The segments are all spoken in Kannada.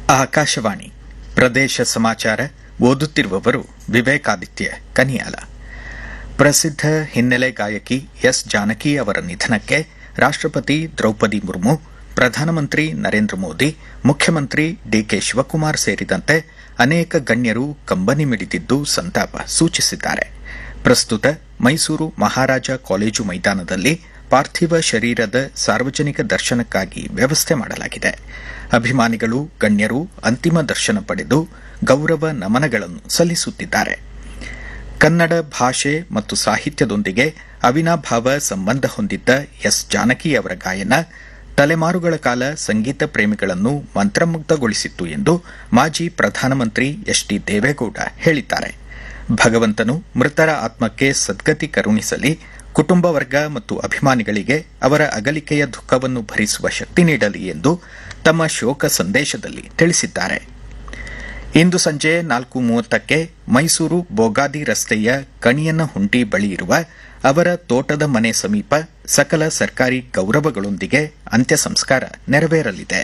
ಆಕಾಶವಾಣಿ ಪ್ರದೇಶ ಸಮಾಚಾರ ಓದುತ್ತಿರುವವರು ವಿವೇಕಾದಿತ್ಯ ಕನಿಯಾಲ ಪ್ರಸಿದ್ಧ ಹಿನ್ನೆಲೆ ಗಾಯಕಿ ಎಸ್ ಜಾನಕಿ ಅವರ ನಿಧನಕ್ಕೆ ರಾಷ್ಟಪತಿ ದ್ರೌಪದಿ ಮುರ್ಮು ಪ್ರಧಾನಮಂತ್ರಿ ನರೇಂದ್ರ ಮೋದಿ ಮುಖ್ಯಮಂತ್ರಿ ಡಿಕೆ ಶಿವಕುಮಾರ್ ಸೇರಿದಂತೆ ಅನೇಕ ಗಣ್ಯರು ಕಂಬನಿ ಮಿಡಿದಿದ್ದು ಸಂತಾಪ ಸೂಚಿಸಿದ್ದಾರೆ ಪ್ರಸ್ತುತ ಮೈಸೂರು ಮಹಾರಾಜ ಕಾಲೇಜು ಮೈದಾನದಲ್ಲಿ ಪಾರ್ಥಿವ ಶರೀರದ ಸಾರ್ವಜನಿಕ ದರ್ಶನಕ್ಕಾಗಿ ವ್ಯವಸ್ಥೆ ಮಾಡಲಾಗಿದೆ ಅಭಿಮಾನಿಗಳು ಗಣ್ಯರು ಅಂತಿಮ ದರ್ಶನ ಪಡೆದು ಗೌರವ ನಮನಗಳನ್ನು ಸಲ್ಲಿಸುತ್ತಿದ್ದಾರೆ ಕನ್ನಡ ಭಾಷೆ ಮತ್ತು ಸಾಹಿತ್ಯದೊಂದಿಗೆ ಅವಿನಾಭಾವ ಸಂಬಂಧ ಹೊಂದಿದ್ದ ಎಸ್ ಜಾನಕಿ ಅವರ ಗಾಯನ ತಲೆಮಾರುಗಳ ಕಾಲ ಸಂಗೀತ ಪ್ರೇಮಿಗಳನ್ನು ಮಂತ್ರಮುಗ್ಧಗೊಳಿಸಿತ್ತು ಎಂದು ಮಾಜಿ ಪ್ರಧಾನಮಂತ್ರಿ ಎಚ್ ಡಿ ದೇವೇಗೌಡ ಹೇಳಿದ್ದಾರೆ ಭಗವಂತನು ಮೃತರ ಆತ್ಮಕ್ಕೆ ಸದ್ಗತಿ ಕರುಣಿಸಲಿ ಕುಟುಂಬ ವರ್ಗ ಮತ್ತು ಅಭಿಮಾನಿಗಳಿಗೆ ಅವರ ಅಗಲಿಕೆಯ ದುಃಖವನ್ನು ಭರಿಸುವ ಶಕ್ತಿ ನೀಡಲಿ ಎಂದು ತಮ್ಮ ಶೋಕ ಸಂದೇಶದಲ್ಲಿ ತಿಳಿಸಿದ್ದಾರೆ ಇಂದು ಸಂಜೆ ನಾಲ್ಕು ಮೂವತ್ತಕ್ಕೆ ಮೈಸೂರು ಬೋಗಾದಿ ರಸ್ತೆಯ ಕಣಿಯನಹುಂಟಿ ಬಳಿ ಇರುವ ಅವರ ತೋಟದ ಮನೆ ಸಮೀಪ ಸಕಲ ಸರ್ಕಾರಿ ಗೌರವಗಳೊಂದಿಗೆ ಅಂತ್ಯ ಸಂಸ್ಕಾರ ನೆರವೇರಲಿದೆ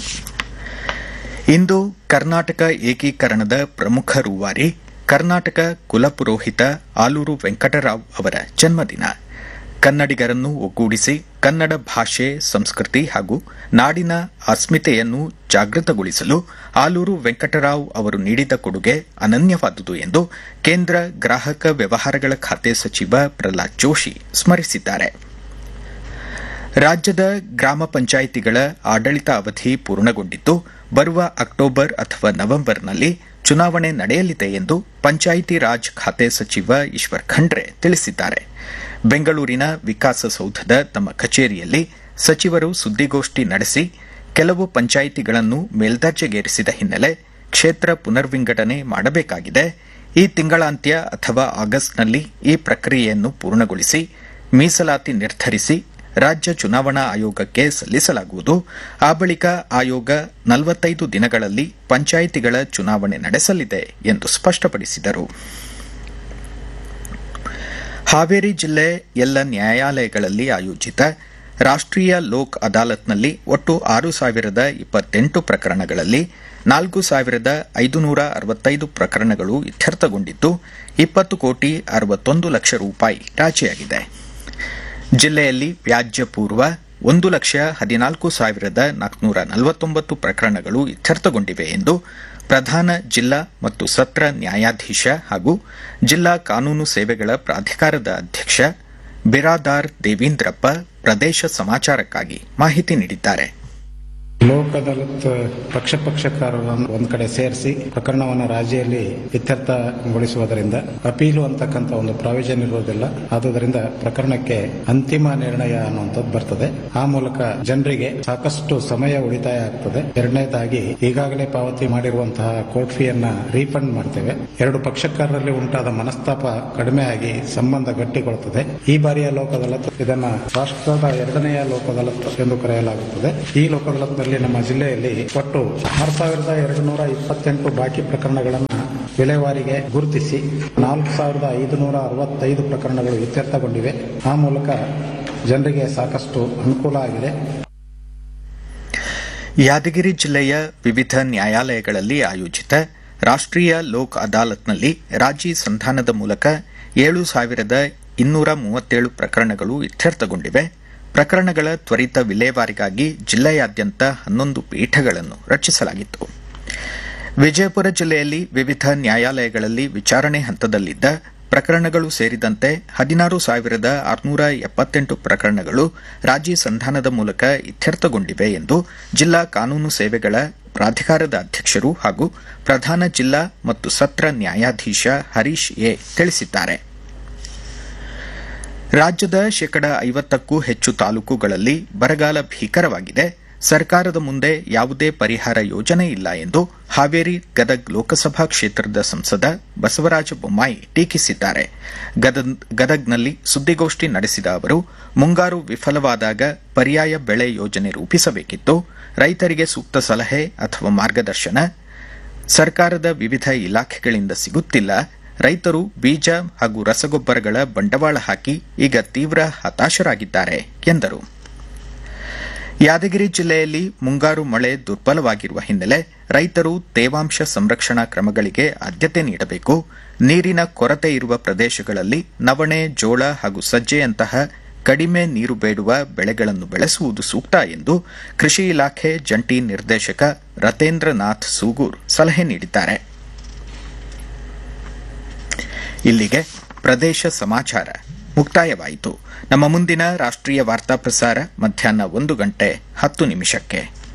ಇಂದು ಕರ್ನಾಟಕ ಏಕೀಕರಣದ ಪ್ರಮುಖ ರೂವಾರಿ ಕರ್ನಾಟಕ ಕುಲಪುರೋಹಿತ ಆಲೂರು ವೆಂಕಟರಾವ್ ಅವರ ಜನ್ಮದಿನ ಕನ್ನಡಿಗರನ್ನು ಒಗ್ಗೂಡಿಸಿ ಕನ್ನಡ ಭಾಷೆ ಸಂಸ್ಕೃತಿ ಹಾಗೂ ನಾಡಿನ ಅಸ್ಮಿತೆಯನ್ನು ಜಾಗೃತಗೊಳಿಸಲು ಆಲೂರು ವೆಂಕಟರಾವ್ ಅವರು ನೀಡಿದ ಕೊಡುಗೆ ಅನನ್ಯವಾದುದು ಎಂದು ಕೇಂದ್ರ ಗ್ರಾಹಕ ವ್ಯವಹಾರಗಳ ಖಾತೆ ಸಚಿವ ಪ್ರಹ್ಲಾದ್ ಜೋಶಿ ಸ್ಮರಿಸಿದ್ದಾರೆ ರಾಜ್ಯದ ಗ್ರಾಮ ಪಂಚಾಯಿತಿಗಳ ಆಡಳಿತ ಅವಧಿ ಪೂರ್ಣಗೊಂಡಿದ್ದು ಬರುವ ಅಕ್ಟೋಬರ್ ಅಥವಾ ನವೆಂಬರ್ನಲ್ಲಿ ಚುನಾವಣೆ ನಡೆಯಲಿದೆ ಎಂದು ಪಂಚಾಯಿತಿ ರಾಜ್ ಖಾತೆ ಸಚಿವ ಈಶ್ವರ್ ಖಂಡ್ರೆ ತಿಳಿಸಿದ್ದಾರೆ ಬೆಂಗಳೂರಿನ ವಿಕಾಸಸೌಧದ ತಮ್ಮ ಕಚೇರಿಯಲ್ಲಿ ಸಚಿವರು ಸುದ್ದಿಗೋಷ್ಠಿ ನಡೆಸಿ ಕೆಲವು ಪಂಚಾಯಿತಿಗಳನ್ನು ಮೇಲ್ದರ್ಜೆಗೇರಿಸಿದ ಹಿನ್ನೆಲೆ ಕ್ಷೇತ್ರ ಪುನರ್ವಿಂಗಡಣೆ ಮಾಡಬೇಕಾಗಿದೆ ಈ ತಿಂಗಳಾಂತ್ಯ ಅಥವಾ ಆಗಸ್ಟ್ನಲ್ಲಿ ಈ ಪ್ರಕ್ರಿಯೆಯನ್ನು ಪೂರ್ಣಗೊಳಿಸಿ ಮೀಸಲಾತಿ ನಿರ್ಧರಿಸಿ ರಾಜ್ಯ ಚುನಾವಣಾ ಆಯೋಗಕ್ಕೆ ಸಲ್ಲಿಸಲಾಗುವುದು ಆ ಬಳಿಕ ಆಯೋಗ ನಲವತ್ತೈದು ದಿನಗಳಲ್ಲಿ ಪಂಚಾಯಿತಿಗಳ ಚುನಾವಣೆ ನಡೆಸಲಿದೆ ಎಂದು ಸ್ಪಷ್ಟಪಡಿಸಿದರು ಹಾವೇರಿ ಜಿಲ್ಲೆ ಎಲ್ಲ ನ್ಯಾಯಾಲಯಗಳಲ್ಲಿ ಆಯೋಜಿತ ರಾಷ್ಟೀಯ ಲೋಕ್ ಅದಾಲತ್ನಲ್ಲಿ ಒಟ್ಟು ಆರು ಸಾವಿರದ ಇಪ್ಪತ್ತೆಂಟು ಪ್ರಕರಣಗಳಲ್ಲಿ ನಾಲ್ಕು ಸಾವಿರದ ಐದುನೂರ ಅರವತ್ತೈದು ಪ್ರಕರಣಗಳು ಇತ್ಯರ್ಥಗೊಂಡಿದ್ದು ಇಪ್ಪತ್ತು ಕೋಟಿ ಅರವತ್ತೊಂದು ಲಕ್ಷ ರೂಪಾಯಿ ರಾಜಿಯಾಗಿದೆ ಜಿಲ್ಲೆಯಲ್ಲಿ ವ್ಯಾಜ್ಯ ಪೂರ್ವ ಒಂದು ಲಕ್ಷ ಹದಿನಾಲ್ಕು ಸಾವಿರದ ನಾಲ್ಕುನೂರ ನಲವತ್ತೊಂಬತ್ತು ಪ್ರಕರಣಗಳು ಇತ್ಯರ್ಥಗೊಂಡಿವೆ ಎಂದು ಪ್ರಧಾನ ಜಿಲ್ಲಾ ಮತ್ತು ಸತ್ರ ನ್ಯಾಯಾಧೀಶ ಹಾಗೂ ಜಿಲ್ಲಾ ಕಾನೂನು ಸೇವೆಗಳ ಪ್ರಾಧಿಕಾರದ ಅಧ್ಯಕ್ಷ ಬಿರಾದಾರ್ ದೇವೀಂದ್ರಪ್ಪ ಪ್ರದೇಶ ಸಮಾಚಾರಕ್ಕಾಗಿ ಮಾಹಿತಿ ನೀಡಿದ್ದಾರೆ ಲೋಕ್ ಅದಾಲತ್ ಪಕ್ಷ ಪಕ್ಷಕಾರರನ್ನು ಒಂದ್ ಕಡೆ ಸೇರಿಸಿ ಪ್ರಕರಣವನ್ನು ರಾಜಿಯಲ್ಲಿ ಇತ್ಯರ್ಥಗೊಳಿಸುವುದರಿಂದ ಅಪೀಲು ಅಂತಕ್ಕಂಥ ಒಂದು ಪ್ರಾವಿಷನ್ ಇರುವುದಿಲ್ಲ ಆದುದರಿಂದ ಪ್ರಕರಣಕ್ಕೆ ಅಂತಿಮ ನಿರ್ಣಯ ಅನ್ನುವಂಥದ್ದು ಬರ್ತದೆ ಆ ಮೂಲಕ ಜನರಿಗೆ ಸಾಕಷ್ಟು ಸಮಯ ಉಳಿತಾಯ ಆಗ್ತದೆ ಎರಡನೇದಾಗಿ ಈಗಾಗಲೇ ಪಾವತಿ ಮಾಡಿರುವಂತಹ ಕೋರ್ಟ್ ಫೀಯನ್ನ ರೀಫಂಡ್ ಮಾಡ್ತೇವೆ ಎರಡು ಪಕ್ಷಕಾರರಲ್ಲಿ ಉಂಟಾದ ಮನಸ್ತಾಪ ಕಡಿಮೆ ಆಗಿ ಸಂಬಂಧ ಗಟ್ಟಿಗೊಳ್ಳುತ್ತದೆ ಈ ಬಾರಿಯ ಲೋಕ್ ಅದಾಲತ್ ಇದನ್ನ ರಾಷ್ಟ್ರದ ಎರಡನೆಯ ಲೋಕ್ ಅದಾಲತ್ ಎಂದು ಕರೆಯಲಾಗುತ್ತದೆ ಈ ಲೋಕ್ ಅದಾಲತ್ನಲ್ಲಿ ನಮ್ಮ ಜಿಲ್ಲೆಯಲ್ಲಿ ಒಟ್ಟು ಆರು ಸಾವಿರದ ಎರಡು ನೂರ ಇಪ್ಪತ್ತೆಂಟು ಬಾಕಿ ಪ್ರಕರಣಗಳನ್ನು ವಿಲೇವಾರಿಗೆ ಗುರುತಿಸಿ ನಾಲ್ಕು ಸಾವಿರದ ಐದುನೂರ ಅರವತ್ತೈದು ಪ್ರಕರಣಗಳು ಇತ್ಯರ್ಥಗೊಂಡಿವೆ ಆ ಮೂಲಕ ಜನರಿಗೆ ಸಾಕಷ್ಟು ಅನುಕೂಲ ಆಗಿದೆ ಯಾದಗಿರಿ ಜಿಲ್ಲೆಯ ವಿವಿಧ ನ್ಯಾಯಾಲಯಗಳಲ್ಲಿ ಆಯೋಜಿತ ರಾಷ್ಟೀಯ ಲೋಕ್ ಅದಾಲತ್ನಲ್ಲಿ ರಾಜಿ ಸಂಧಾನದ ಮೂಲಕ ಏಳು ಸಾವಿರದ ಇನ್ನೂರ ಮೂವತ್ತೇಳು ಪ್ರಕರಣಗಳು ಇತ್ಯರ್ಥಗೊಂಡಿವೆ ಪ್ರಕರಣಗಳ ತ್ವರಿತ ವಿಲೇವಾರಿಗಾಗಿ ಜಿಲ್ಲೆಯಾದ್ಯಂತ ಹನ್ನೊಂದು ಪೀಠಗಳನ್ನು ರಚಿಸಲಾಗಿತ್ತು ವಿಜಯಪುರ ಜಿಲ್ಲೆಯಲ್ಲಿ ವಿವಿಧ ನ್ಯಾಯಾಲಯಗಳಲ್ಲಿ ವಿಚಾರಣೆ ಹಂತದಲ್ಲಿದ್ದ ಪ್ರಕರಣಗಳು ಸೇರಿದಂತೆ ಹದಿನಾರು ಸಾವಿರದ ಆರುನೂರ ಎಪ್ಪತ್ತೆಂಟು ಪ್ರಕರಣಗಳು ರಾಜಿ ಸಂಧಾನದ ಮೂಲಕ ಇತ್ಯರ್ಥಗೊಂಡಿವೆ ಎಂದು ಜಿಲ್ಲಾ ಕಾನೂನು ಸೇವೆಗಳ ಪ್ರಾಧಿಕಾರದ ಅಧ್ಯಕ್ಷರು ಹಾಗೂ ಪ್ರಧಾನ ಜಿಲ್ಲಾ ಮತ್ತು ಸತ್ರ ನ್ಯಾಯಾಧೀಶ ಹರೀಶ್ ಎ ತಿಳಿಸಿದ್ದಾರೆ ರಾಜ್ಯದ ಶೇಕಡ ಐವತ್ತಕ್ಕೂ ಹೆಚ್ಚು ತಾಲೂಕುಗಳಲ್ಲಿ ಬರಗಾಲ ಭೀಕರವಾಗಿದೆ ಸರ್ಕಾರದ ಮುಂದೆ ಯಾವುದೇ ಪರಿಹಾರ ಯೋಜನೆ ಇಲ್ಲ ಎಂದು ಹಾವೇರಿ ಗದಗ್ ಲೋಕಸಭಾ ಕ್ಷೇತ್ರದ ಸಂಸದ ಬಸವರಾಜ ಬೊಮ್ಮಾಯಿ ಟೀಕಿಸಿದ್ದಾರೆ ಗದಗ್ನಲ್ಲಿ ಸುದ್ದಿಗೋಷ್ಠಿ ನಡೆಸಿದ ಅವರು ಮುಂಗಾರು ವಿಫಲವಾದಾಗ ಪರ್ಯಾಯ ಬೆಳೆ ಯೋಜನೆ ರೂಪಿಸಬೇಕಿತ್ತು ರೈತರಿಗೆ ಸೂಕ್ತ ಸಲಹೆ ಅಥವಾ ಮಾರ್ಗದರ್ಶನ ಸರ್ಕಾರದ ವಿವಿಧ ಇಲಾಖೆಗಳಿಂದ ಸಿಗುತ್ತಿಲ್ಲ ರೈತರು ಬೀಜ ಹಾಗೂ ರಸಗೊಬ್ಬರಗಳ ಬಂಡವಾಳ ಹಾಕಿ ಈಗ ತೀವ್ರ ಹತಾಶರಾಗಿದ್ದಾರೆ ಎಂದರು ಯಾದಗಿರಿ ಜಿಲ್ಲೆಯಲ್ಲಿ ಮುಂಗಾರು ಮಳೆ ದುರ್ಬಲವಾಗಿರುವ ಹಿನ್ನೆಲೆ ರೈತರು ತೇವಾಂಶ ಸಂರಕ್ಷಣಾ ಕ್ರಮಗಳಿಗೆ ಆದ್ಯತೆ ನೀಡಬೇಕು ನೀರಿನ ಕೊರತೆ ಇರುವ ಪ್ರದೇಶಗಳಲ್ಲಿ ನವಣೆ ಜೋಳ ಹಾಗೂ ಸಜ್ಜೆಯಂತಹ ಕಡಿಮೆ ನೀರು ಬೇಡುವ ಬೆಳೆಗಳನ್ನು ಬೆಳೆಸುವುದು ಸೂಕ್ತ ಎಂದು ಕೃಷಿ ಇಲಾಖೆ ಜಂಟಿ ನಿರ್ದೇಶಕ ರತೇಂದ್ರನಾಥ್ ಸೂಗೂರ್ ಸಲಹೆ ನೀಡಿದ್ದಾರೆ ಇಲ್ಲಿಗೆ ಪ್ರದೇಶ ಸಮಾಚಾರ ಮುಕ್ತಾಯವಾಯಿತು ನಮ್ಮ ಮುಂದಿನ ರಾಷ್ಟ್ರೀಯ ವಾರ್ತಾ ಪ್ರಸಾರ ಮಧ್ಯಾಹ್ನ ಒಂದು ಗಂಟೆ ಹತ್ತು ನಿಮಿಷಕ್ಕೆ